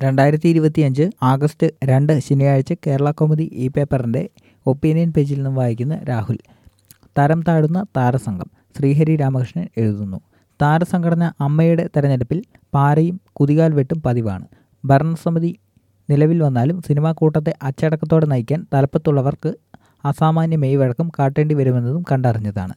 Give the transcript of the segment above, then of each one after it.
രണ്ടായിരത്തി ഇരുപത്തിയഞ്ച് ആഗസ്റ്റ് രണ്ട് ശനിയാഴ്ച കേരള കൗമുദി ഈ പേപ്പറിൻ്റെ ഒപ്പീനിയൻ പേജിൽ നിന്നും വായിക്കുന്ന രാഹുൽ തരം താഴുന്ന താരസംഘം ശ്രീഹരി രാമകൃഷ്ണൻ എഴുതുന്നു താരസംഘടന അമ്മയുടെ തെരഞ്ഞെടുപ്പിൽ പാരയും കുതികാൽ വെട്ടും പതിവാണ് ഭരണസമിതി നിലവിൽ വന്നാലും സിനിമാ കൂട്ടത്തെ അച്ചടക്കത്തോടെ നയിക്കാൻ തലപ്പത്തുള്ളവർക്ക് അസാമാന്യ മെയ്വഴക്കം കാട്ടേണ്ടി വരുമെന്നതും കണ്ടറിഞ്ഞതാണ്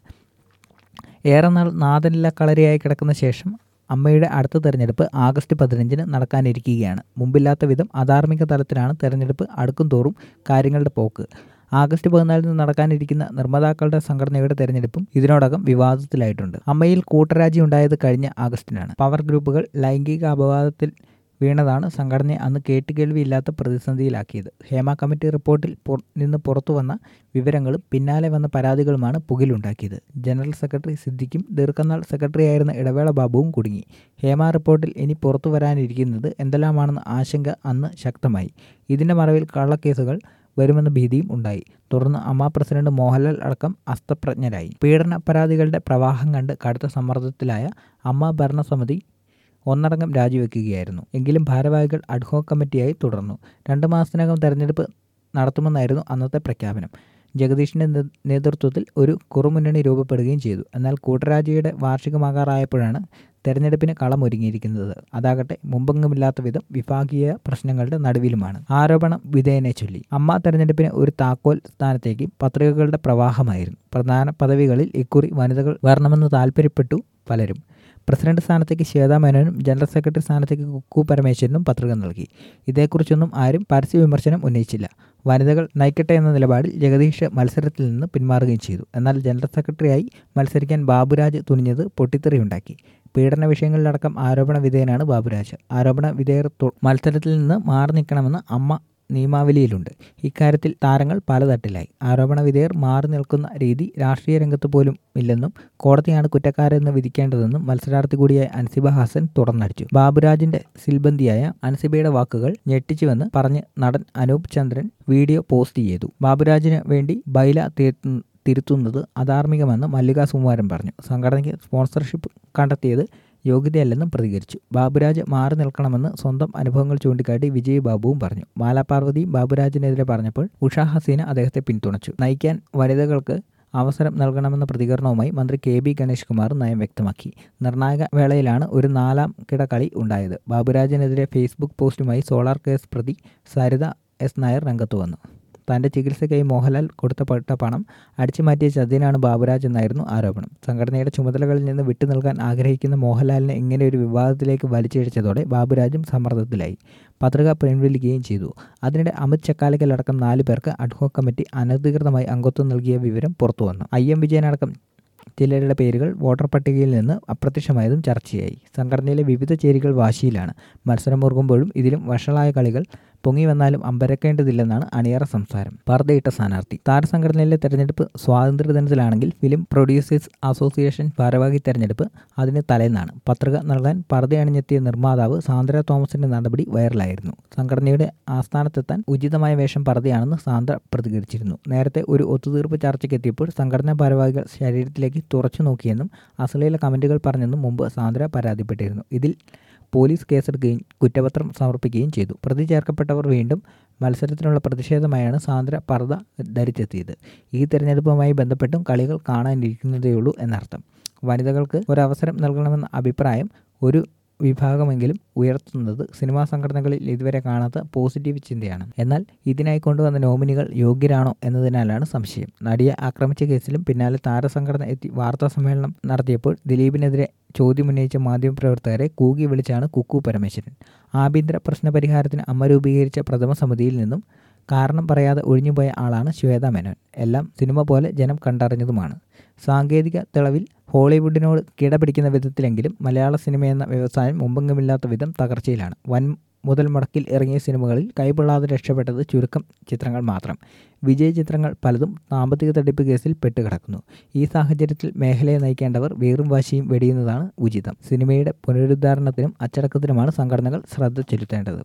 ഏറെ നാൾ നാദനില കളരിയായി കിടക്കുന്ന ശേഷം അമ്മയുടെ അടുത്ത തെരഞ്ഞെടുപ്പ് ആഗസ്റ്റ് പതിനഞ്ചിന് നടക്കാനിരിക്കുകയാണ് മുമ്പില്ലാത്ത വിധം അധാർമിക തലത്തിലാണ് തെരഞ്ഞെടുപ്പ് അടുക്കും തോറും കാര്യങ്ങളുടെ പോക്ക് ആഗസ്റ്റ് പതിനാലിന് നടക്കാനിരിക്കുന്ന നിർമ്മാതാക്കളുടെ സംഘടനയുടെ തെരഞ്ഞെടുപ്പും ഇതിനോടകം വിവാദത്തിലായിട്ടുണ്ട് അമ്മയിൽ കൂട്ടരാജി ഉണ്ടായത് കഴിഞ്ഞ ആഗസ്റ്റിനാണ് പവർ ഗ്രൂപ്പുകൾ ലൈംഗിക അപവാദത്തിൽ വീണതാണ് സംഘടനയെ അന്ന് കേട്ടുകേൾവിയില്ലാത്ത പ്രതിസന്ധിയിലാക്കിയത് ഹേമ കമ്മിറ്റി റിപ്പോർട്ടിൽ നിന്ന് പുറത്തു വന്ന വിവരങ്ങളും പിന്നാലെ വന്ന പരാതികളുമാണ് പുകിലുണ്ടാക്കിയത് ജനറൽ സെക്രട്ടറി സിദ്ദിഖും ദീർഘനാൾ സെക്രട്ടറിയായിരുന്ന ഇടവേള ബാബുവും കുടുങ്ങി ഹേമ റിപ്പോർട്ടിൽ ഇനി പുറത്തു വരാനിരിക്കുന്നത് എന്തെല്ലാമാണെന്ന ആശങ്ക അന്ന് ശക്തമായി ഇതിൻ്റെ മറവിൽ കള്ളക്കേസുകൾ വരുമെന്ന ഭീതിയും ഉണ്ടായി തുടർന്ന് അമ്മ പ്രസിഡന്റ് മോഹൻലാൽ അടക്കം അസ്തപ്രജ്ഞരായി പീഡന പരാതികളുടെ പ്രവാഹം കണ്ട് കടുത്ത സമ്മർദ്ദത്തിലായ അമ്മ ഭരണസമിതി ഒന്നടങ്കം രാജിവെക്കുകയായിരുന്നു എങ്കിലും ഭാരവാഹികൾ അഡ്ഹോക് കമ്മിറ്റിയായി തുടർന്നു രണ്ട് മാസത്തിനകം തെരഞ്ഞെടുപ്പ് നടത്തുമെന്നായിരുന്നു അന്നത്തെ പ്രഖ്യാപനം ജഗദീഷിൻ്റെ നേതൃത്വത്തിൽ ഒരു കുറുമുന്നണി രൂപപ്പെടുകയും ചെയ്തു എന്നാൽ കൂട്ടരാജിയുടെ വാർഷികമാകാറായപ്പോഴാണ് തെരഞ്ഞെടുപ്പിന് കളമൊരുങ്ങിയിരിക്കുന്നത് അതാകട്ടെ മുമ്പെങ്ങുമില്ലാത്ത വിധം വിഭാഗീയ പ്രശ്നങ്ങളുടെ നടുവിലുമാണ് ആരോപണം വിധേയനെ ചൊല്ലി അമ്മ തെരഞ്ഞെടുപ്പിന് ഒരു താക്കോൽ സ്ഥാനത്തേക്ക് പത്രികകളുടെ പ്രവാഹമായിരുന്നു പ്രധാന പദവികളിൽ ഇക്കുറി വനിതകൾ വരണമെന്ന് താൽപ്പര്യപ്പെട്ടു പലരും പ്രസിഡന്റ് സ്ഥാനത്തേക്ക് ശ്വേതാ മേനോനും ജനറൽ സെക്രട്ടറി സ്ഥാനത്തേക്ക് കുക്കു പരമേശ്വരനും പത്രിക നൽകി ഇതേക്കുറിച്ചൊന്നും ആരും പരസ്യ വിമർശനം ഉന്നയിച്ചില്ല വനിതകൾ നയിക്കട്ടെ എന്ന നിലപാടിൽ ജഗദീഷ് മത്സരത്തിൽ നിന്ന് പിന്മാറുകയും ചെയ്തു എന്നാൽ ജനറൽ സെക്രട്ടറിയായി മത്സരിക്കാൻ ബാബുരാജ് തുനിഞ്ഞത് പൊട്ടിത്തെറിയുണ്ടാക്കി പീഡന വിഷയങ്ങളിലടക്കം ആരോപണ വിധേയനാണ് ബാബുരാജ് ആരോപണ വിധേയർ മത്സരത്തിൽ നിന്ന് മാറി നിൽക്കണമെന്ന് അമ്മ നിയമാവലിയിലുണ്ട് ഇക്കാര്യത്തിൽ താരങ്ങൾ പലതട്ടിലായി ആരോപണ വിധേയർ മാറി നിൽക്കുന്ന രീതി രാഷ്ട്രീയ രംഗത്ത് പോലും ഇല്ലെന്നും കോടതിയാണ് കുറ്റക്കാരെന്ന് വിധിക്കേണ്ടതെന്നും മത്സരാർത്ഥി കൂടിയായ അൻസിബ ഹസൻ തുറന്നടിച്ചു ബാബുരാജിന്റെ സിൽബന്ദിയായ അൻസിബയുടെ വാക്കുകൾ ഞെട്ടിച്ചുവെന്ന് പറഞ്ഞ് നടൻ അനൂപ് ചന്ദ്രൻ വീഡിയോ പോസ്റ്റ് ചെയ്തു ബാബുരാജിന് വേണ്ടി ബൈല തിരുത്തുന്നത് അധാർമികമെന്ന് മല്ലിക സുകുമാരൻ പറഞ്ഞു സംഘടനയ്ക്ക് സ്പോൺസർഷിപ്പ് കണ്ടെത്തിയത് യോഗ്യതയല്ലെന്നും പ്രതികരിച്ചു ബാബുരാജ് മാറി നിൽക്കണമെന്ന് സ്വന്തം അനുഭവങ്ങൾ ചൂണ്ടിക്കാട്ടി വിജയ് ബാബുവും പറഞ്ഞു മാലാപാർവതി ബാബുരാജിനെതിരെ പറഞ്ഞപ്പോൾ ഉഷാ ഹസീന അദ്ദേഹത്തെ പിന്തുണച്ചു നയിക്കാൻ വനിതകൾക്ക് അവസരം നൽകണമെന്ന പ്രതികരണവുമായി മന്ത്രി കെ ബി ഗണേഷ് കുമാർ നയം വ്യക്തമാക്കി നിർണായക വേളയിലാണ് ഒരു നാലാം കിടകളി ഉണ്ടായത് ബാബുരാജിനെതിരെ ഫേസ്ബുക്ക് പോസ്റ്റുമായി സോളാർ കേസ് പ്രതി സരിത എസ് നായർ രംഗത്തു വന്നു തൻ്റെ ചികിത്സയ്ക്കായി മോഹൻലാൽ കൊടുത്തപ്പെട്ട പണം അടിച്ചുമാറ്റിയ ചതിനാണ് ബാബുരാജ് എന്നായിരുന്നു ആരോപണം സംഘടനയുടെ ചുമതലകളിൽ നിന്ന് വിട്ടു നൽകാൻ ആഗ്രഹിക്കുന്ന മോഹൻലാലിനെ ഇങ്ങനെ ഒരു വിവാദത്തിലേക്ക് വലിച്ചിഴച്ചതോടെ ബാബുരാജും സമ്മർദ്ദത്തിലായി പത്രിക പിൻവലിക്കുകയും ചെയ്തു അതിനിടെ അമിത് ചക്കാലിക്കലടക്കം നാല് പേർക്ക് അഡ്ഹോക് കമ്മിറ്റി അനധികൃതമായി അംഗത്വം നൽകിയ വിവരം പുറത്തുവന്നു ഐ എം വിജയനടക്കം ചിലരുടെ പേരുകൾ വോട്ടർ പട്ടികയിൽ നിന്ന് അപ്രത്യക്ഷമായതും ചർച്ചയായി സംഘടനയിലെ വിവിധ ചേരികൾ വാശിയിലാണ് മത്സരം മുറുകുമ്പോഴും ഇതിലും വഷളായ കളികൾ പൊങ്ങി വന്നാലും അമ്പരക്കേണ്ടതില്ലെന്നാണ് അണിയറ സംസാരം പർദ്ദയിട്ട സ്ഥാനാർത്ഥി താരസംഘടനയിലെ തെരഞ്ഞെടുപ്പ് സ്വാതന്ത്ര്യദിനത്തിലാണെങ്കിൽ ഫിലിം പ്രൊഡ്യൂസേഴ്സ് അസോസിയേഷൻ ഭാരവാഹി തെരഞ്ഞെടുപ്പ് അതിന് തലേന്നാണ് പത്രിക നൽകാൻ പർദ്ദയണിഞ്ഞെത്തിയ നിർമ്മാതാവ് സാന്ദ്ര തോമസിന്റെ നടപടി വൈറലായിരുന്നു സംഘടനയുടെ ആസ്ഥാനത്തെത്താൻ ഉചിതമായ വേഷം പർദ്ദയാണെന്ന് സാന്ദ്ര പ്രതികരിച്ചിരുന്നു നേരത്തെ ഒരു ഒത്തുതീർപ്പ് ചർച്ചയ്ക്കെത്തിയപ്പോൾ സംഘടനാ ഭാരവാഹികൾ ശരീരത്തിലേക്ക് തുറച്ചു നോക്കിയെന്നും അശ്ലീല കമന്റുകൾ പറഞ്ഞെന്നും മുമ്പ് സാന്ദ്ര പരാതിപ്പെട്ടിരുന്നു ഇതിൽ പോലീസ് കേസെടുക്കുകയും കുറ്റപത്രം സമർപ്പിക്കുകയും ചെയ്തു പ്രതി ചേർക്കപ്പെട്ടവർ വീണ്ടും മത്സരത്തിനുള്ള പ്രതിഷേധമായാണ് സാന്ദ്ര പർദ്ദ ധരിച്ചെത്തിയത് ഈ തെരഞ്ഞെടുപ്പുമായി ബന്ധപ്പെട്ടും കളികൾ കാണാനിരിക്കുന്നതേയുള്ളൂ എന്നർത്ഥം വനിതകൾക്ക് ഒരവസരം നൽകണമെന്ന അഭിപ്രായം ഒരു വിഭാഗമെങ്കിലും ഉയർത്തുന്നത് സിനിമാ സംഘടനകളിൽ ഇതുവരെ കാണാത്ത പോസിറ്റീവ് ചിന്തയാണ് എന്നാൽ ഇതിനായി കൊണ്ടുവന്ന നോമിനികൾ യോഗ്യരാണോ എന്നതിനാലാണ് സംശയം നടിയെ ആക്രമിച്ച കേസിലും പിന്നാലെ താരസംഘടന എത്തി വാർത്താ സമ്മേളനം നടത്തിയപ്പോൾ ദിലീപിനെതിരെ ചോദ്യമുന്നയിച്ച മാധ്യമപ്രവർത്തകരെ കൂകി വിളിച്ചാണ് കുക്കു പരമേശ്വരൻ ആഭ്യന്തര പ്രശ്ന പരിഹാരത്തിന് അമ്മ രൂപീകരിച്ച പ്രഥമ സമിതിയിൽ നിന്നും കാരണം പറയാതെ ഒഴിഞ്ഞുപോയ ആളാണ് ശ്വേത മേനോൻ എല്ലാം സിനിമ പോലെ ജനം കണ്ടറിഞ്ഞതുമാണ് സാങ്കേതിക തെളിവിൽ ഹോളിവുഡിനോട് കിടപിടിക്കുന്ന വിധത്തിലെങ്കിലും മലയാള സിനിമയെന്ന വ്യവസായം മുമ്പെങ്ങുമില്ലാത്ത വിധം തകർച്ചയിലാണ് വൻ മുതൽ മുടക്കിൽ ഇറങ്ങിയ സിനിമകളിൽ കൈകൊള്ളാതെ രക്ഷപ്പെട്ടത് ചുരുക്കം ചിത്രങ്ങൾ മാത്രം വിജയ ചിത്രങ്ങൾ പലതും സാമ്പത്തിക തട്ടിപ്പ് കേസിൽ പെട്ടുകിടക്കുന്നു ഈ സാഹചര്യത്തിൽ മേഖലയെ നയിക്കേണ്ടവർ വീറും വാശിയും വെടിയുന്നതാണ് ഉചിതം സിനിമയുടെ പുനരുദ്ധാരണത്തിനും അച്ചടക്കത്തിനുമാണ് സംഘടനകൾ ശ്രദ്ധ ചെലുത്തേണ്ടത്